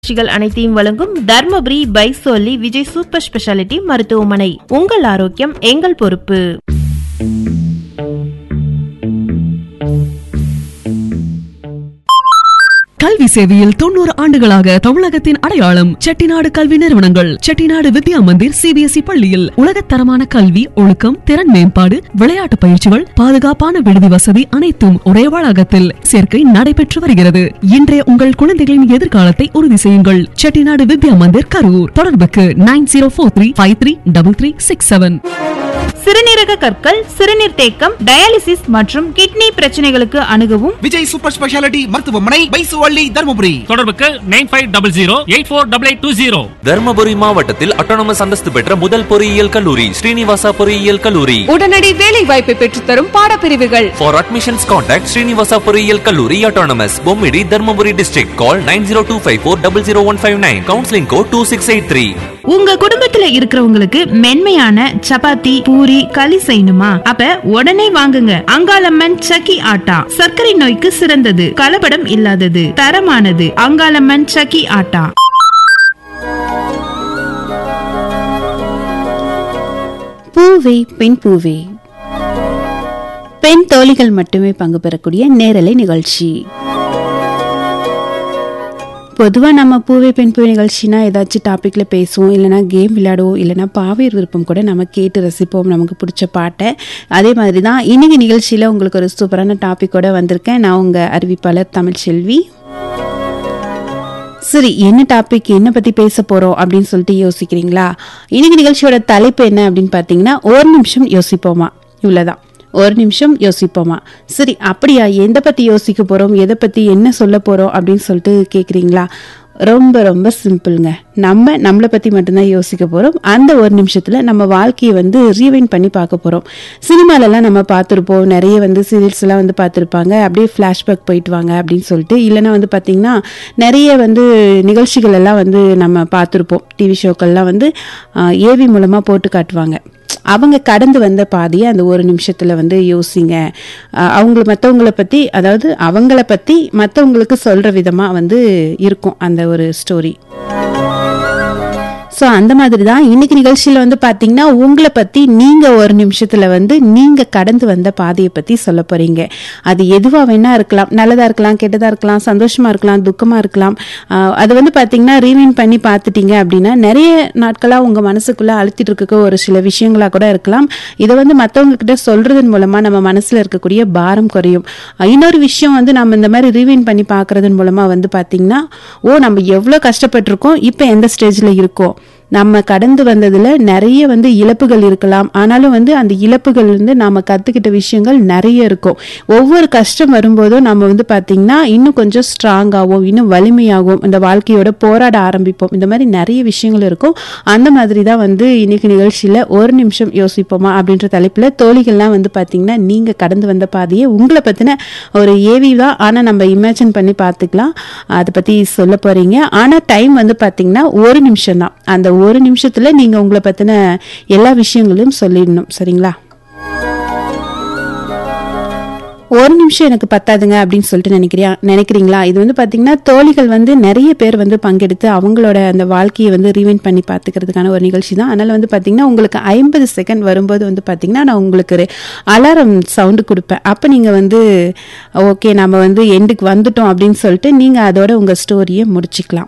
நிகழ்ச்சிகள் அனைத்தையும் வழங்கும் தர்மபுரி பைசோலி விஜய் சூப்பர் ஸ்பெஷாலிட்டி மருத்துவமனை உங்கள் ஆரோக்கியம் எங்கள் பொறுப்பு கல்வி சேவையில் தொண்ணூறு ஆண்டுகளாக தமிழகத்தின் அடையாளம் செட்டிநாடு கல்வி நிறுவனங்கள் செட்டிநாடு வித்யா மந்திர் சிபிஎஸ்இ பள்ளியில் உலகத்தரமான கல்வி ஒழுக்கம் திறன் மேம்பாடு விளையாட்டு பயிற்சிகள் பாதுகாப்பான விடுதி வசதி அனைத்தும் ஒரே வளாகத்தில் சேர்க்கை நடைபெற்று வருகிறது இன்றைய உங்கள் குழந்தைகளின் எதிர்காலத்தை உறுதி செய்யுங்கள் செட்டிநாடு வித்யா மந்திர் கரூர் தொடர்புக்கு nine zero four three five three double three six seven சிறுநீரக கற்கள் சிறுநீர் தேக்கம் டயாலிசிஸ் மற்றும் கிட்னி பிரச்சனைகளுக்கு அணுகவும் விஜய் சூப்பர் ஸ்பெஷாலிட்டி மருத்துவமனை பைசுவள்ளி தருமபுரி தொடர்புக்கு nine five double zero eight four double eight two zero Dharmapuri மாவட்டத்தில் அட்டானமஸ் அந்தஸ்து பெற்ற முதல் பொறியியல் கல்லூரி ஸ்ரீனிவாசா பொறியியல் கல்லூரி உடனடி வேலை வாய்ப்பை பெற்றுத்தரும் பாடப்பிரிவுகள் For admissions contact Srinivasa பொறியியல் கல்லூரி autonomous Bommidi Dharmapuri district call 9025400159 counseling code 2683 உங்க குடும்பத்துல இருக்கிறவங்களுக்கு மென்மையான சப்பாத்தி பூரி களி செய்யணுமா அப்ப உடனே வாங்குங்க அங்காளம்மன் சக்கி ஆட்டா சர்க்கரை நோய்க்கு சிறந்தது கலப்படம் இல்லாதது தரமானது அங்காளம்மன் சக்கி ஆட்டா பூவே பெண் பூவே பெண் தோழிகள் மட்டுமே பங்கு பெறக்கூடிய நேரலை நிகழ்ச்சி பொதுவாக நம்ம பூவே பெண் பூவே நிகழ்ச்சினா ஏதாச்சும் டாப்பிக்கில் பேசுவோம் இல்லைனா கேம் விளையாடுவோம் இல்லைனா பாவையர் விருப்பம் கூட நம்ம கேட்டு ரசிப்போம் நமக்கு பிடிச்ச பாட்டை அதே மாதிரி தான் இன்னைக்கு நிகழ்ச்சியில் உங்களுக்கு ஒரு சூப்பரான டாப்பிக்கோட வந்திருக்கேன் நான் உங்கள் அறிவிப்பாளர் தமிழ்ச்செல்வி சரி என்ன டாபிக் என்ன பத்தி பேச போறோம் அப்படின்னு சொல்லிட்டு யோசிக்கிறீங்களா இன்னைக்கு நிகழ்ச்சியோட தலைப்பு என்ன அப்படின்னு பார்த்தீங்கன்னா ஒரு நிமிஷம் யோசிப்போமா இவ்வளவுதான் ஒரு நிமிஷம் யோசிப்போமா சரி அப்படியா எதை பத்தி யோசிக்க போறோம் எதை பத்தி என்ன சொல்ல போறோம் அப்படின்னு சொல்லிட்டு கேக்குறீங்களா ரொம்ப ரொம்ப சிம்பிளுங்க நம்ம நம்மளை பற்றி மட்டும்தான் யோசிக்க போகிறோம் அந்த ஒரு நிமிஷத்தில் நம்ம வாழ்க்கையை வந்து ரீவைண்ட் பண்ணி பார்க்க போகிறோம் சினிமாலெல்லாம் நம்ம பார்த்துருப்போம் நிறைய வந்து சீரியல்ஸ் எல்லாம் வந்து பார்த்துருப்பாங்க அப்படியே ஃப்ளாஷ்பேக் போயிட்டு வாங்க அப்படின்னு சொல்லிட்டு இல்லைன்னா வந்து பார்த்திங்கன்னா நிறைய வந்து நிகழ்ச்சிகள் எல்லாம் வந்து நம்ம பார்த்துருப்போம் டிவி ஷோக்கள்லாம் வந்து ஏவி மூலமாக போட்டு காட்டுவாங்க அவங்க கடந்து வந்த பாதையை அந்த ஒரு நிமிஷத்தில் வந்து யோசிங்க அஹ் அவங்க மற்றவங்களை பற்றி அதாவது அவங்கள பற்றி மற்றவங்களுக்கு சொல்கிற விதமாக வந்து இருக்கும் அந்த ஒரு ஸ்டோரி ஸோ அந்த மாதிரி தான் இன்னைக்கு நிகழ்ச்சியில் வந்து பார்த்தீங்கன்னா உங்களை பற்றி நீங்கள் ஒரு நிமிஷத்தில் வந்து நீங்கள் கடந்து வந்த பாதையை பற்றி சொல்ல போகிறீங்க அது எதுவாக வேணா இருக்கலாம் நல்லதாக இருக்கலாம் கெட்டதாக இருக்கலாம் சந்தோஷமாக இருக்கலாம் துக்கமாக இருக்கலாம் ஆஹ் அது வந்து பார்த்தீங்கன்னா ரீவைன் பண்ணி பார்த்துட்டீங்க அப்படின்னா நிறைய நாட்களாக உங்கள் மனசுக்குள்ளே அழுத்திட்டு இருக்க ஒரு சில விஷயங்களாக கூட இருக்கலாம் இதை வந்து மற்றவங்க கிட்ட சொல்கிறதன் மூலமாக நம்ம மனசில் இருக்கக்கூடிய பாரம் குறையும் ஆஹ் இன்னொரு விஷயம் வந்து நம்ம இந்த மாதிரி ரீவைன் பண்ணி பார்க்கறதன் மூலமாக வந்து பார்த்தீங்கன்னா ஓ நம்ம எவ்வளோ கஷ்டப்பட்டிருக்கோம் இப்போ எந்த ஸ்டேஜில் இருக்கோம் நம்ம கடந்து வந்ததுல நிறைய வந்து இழப்புகள் இருக்கலாம் ஆனாலும் வந்து அந்த இழப்புகள் வந்து நாம கத்துக்கிட்ட விஷயங்கள் நிறைய இருக்கும் ஒவ்வொரு கஷ்டம் வரும்போதும் நம்ம வந்து பாத்தீங்கன்னா இன்னும் கொஞ்சம் ஸ்ட்ராங்காகவும் இன்னும் வலிமையாகவும் இந்த வாழ்க்கையோட போராட ஆரம்பிப்போம் இந்த மாதிரி நிறைய விஷயங்கள் இருக்கும் அந்த மாதிரி தான் வந்து இன்னைக்கு நிகழ்ச்சியில ஒரு நிமிஷம் யோசிப்போமா அப்படின்ற தலைப்புல தோழிகள்லாம் வந்து பாத்தீங்கன்னா நீங்க கடந்து வந்த பாதையை உங்களை பத்தின ஒரு ஏவி தான் ஆனா நம்ம இமேஜின் பண்ணி பார்த்துக்கலாம் அதை பத்தி சொல்ல போறீங்க ஆனா டைம் வந்து பாத்தீங்கன்னா ஒரு நிமிஷம் தான் அந்த ஒரு நிமிஷத்துல நீங்க உங்களை பத்தின எல்லா விஷயங்களையும் சொல்லிடணும் சரிங்களா ஒரு நிமிஷம் எனக்கு பத்தாதுங்க அப்படின்னு சொல்லிட்டு நினைக்கிறியா நினைக்கிறீங்களா இது வந்து பாத்தீங்கன்னா தோழிகள் வந்து நிறைய பேர் வந்து பங்கெடுத்து அவங்களோட அந்த வாழ்க்கையை வந்து ரீவைண்ட் பண்ணி பார்த்துக்கிறதுக்கான ஒரு நிகழ்ச்சி தான் அதனால வந்து பாத்தீங்கன்னா உங்களுக்கு ஐம்பது செகண்ட் வரும்போது வந்து பாத்தீங்கன்னா நான் உங்களுக்கு ஒரு அலாரம் சவுண்டு கொடுப்பேன் அப்போ நீங்கள் வந்து ஓகே நம்ம வந்து எண்டுக்கு வந்துட்டோம் அப்படின்னு சொல்லிட்டு நீங்கள் அதோட உங்கள் ஸ்டோரியை முடிச்சுக்கலாம்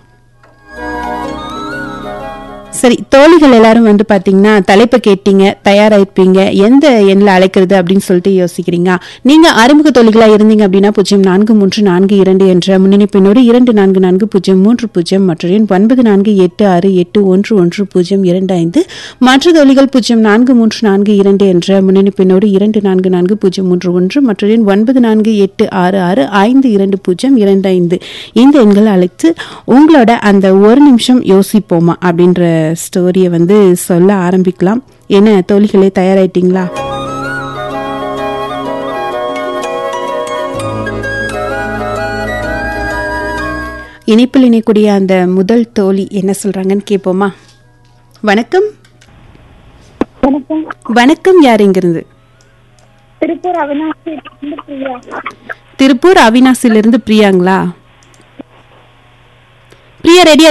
சரி தோழிகள் எல்லாரும் வந்து பாத்தீங்கன்னா தலைப்பை கேட்டீங்க தயாராயிருப்பீங்க எந்த எண்ணில் அழைக்கிறது அப்படின்னு சொல்லிட்டு யோசிக்கிறீங்க நீங்க அறிமுக தோழிகளா இருந்தீங்க அப்படின்னா பூஜ்ஜியம் நான்கு மூன்று நான்கு இரண்டு என்ற முன்னணிப்பினோடு இரண்டு நான்கு நான்கு பூஜ்ஜியம் மூன்று பூஜ்ஜியம் மற்றும் எண் ஒன்பது நான்கு எட்டு ஆறு எட்டு ஒன்று ஒன்று பூஜ்ஜியம் இரண்டு ஐந்து மற்ற தோழிகள் பூஜ்ஜியம் நான்கு மூன்று நான்கு இரண்டு என்ற முன்னணிப்பினோடு இரண்டு நான்கு நான்கு பூஜ்ஜியம் மூன்று ஒன்று மற்றும் எண் ஒன்பது நான்கு எட்டு ஆறு ஆறு ஐந்து இரண்டு பூஜ்ஜியம் இரண்டு ஐந்து இந்த எண்களை அழைத்து உங்களோட அந்த ஒரு நிமிஷம் யோசிப்போமா அப்படின்ற ஸ்டோரியை வந்து சொல்ல ஆரம்பிக்கலாம் என்ன தோழிகளே தயாராயிட்டீங்களா இணைப்பில் இணைக்கூடிய அந்த முதல் தோழி என்ன சொல்றாங்கன்னு கேட்போமா வணக்கம் வணக்கம் வணக்கம் யார் இங்கிருந்து திருப்பூர் அவினாசி இருந்து பிரியா திருப்பூர் அவினாசிலிருந்து பிரியாங்களா பிரியா ரெடியா